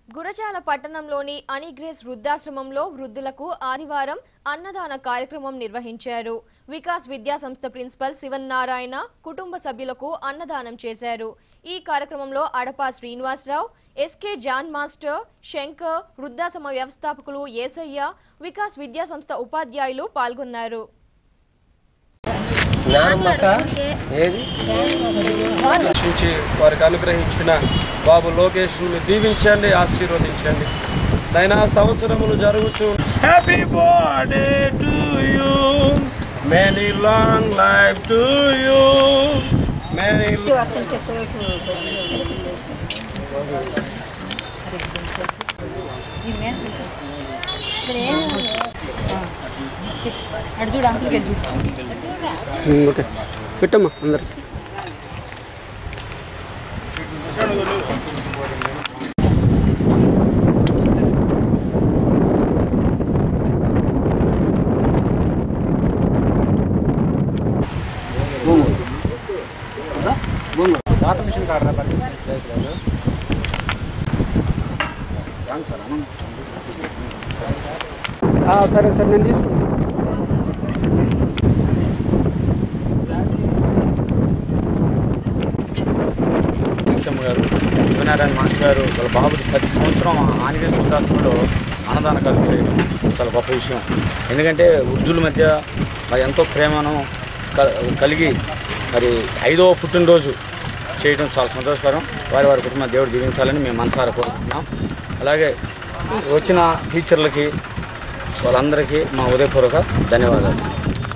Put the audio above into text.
గురజాల పట్టణంలోని అనిగ్రేస్ వృద్ధాశ్రమంలో వృద్ధులకు ఆదివారం అన్నదాన కార్యక్రమం నిర్వహించారు వికాస్ విద్యా సంస్థ ప్రిన్సిపల్ శివన్నారాయణ కుటుంబ సభ్యులకు అన్నదానం చేశారు ఈ కార్యక్రమంలో Adapa Srinivasa Rao SK John master Shankar వృద్ధాశ్రమ వ్యవస్థాపకులు ఏసయ్య వికాస్ విద్యా సంస్థ ఉపాధ్యాయులు పాల్గొన్నారు జ్ఞానమ్మక ఏది రక్షించి వారికి అనుగ్రహించిన బాబు లోకేష్ ని దీవించండి ఆశీర్వదించండి నైనా సంవత్సరములు జరుగుచు happy birthday to you many long life to you many అటు చూడు అంకుల్కి వెళ్ళి చూడు ఓకే పెట్టమ్మా అందరు సరే సరే నేను తీసుకుంటాను లక్ష్మమ్మ గారు శివనారాయణ మాస్టర్ గారు వాళ్ళ బాబుకి ప్రతి సంవత్సరం ఆంజనేయ వృద్ధాశ్రమంలో అన్నదాన కార్యక్రమం చేయడం చాలా గొప్ప విషయం ఎందుకంటే వృద్ధుల మధ్య మరి ఎంతో ప్రేమను క- కలిగి మరి ఐదవ పుట్టినరోజు చేయడం చాలా సంతోషకరం వారి వారి కుటుంబ దేవుడు దీవించాలని మేము మనసారా కోరుకుంటున్నాం అలాగే వచ్చిన టీచర్లకి వాళ్ళందరికీ మా ఉదయపూర్వక ధన్యవాదాలు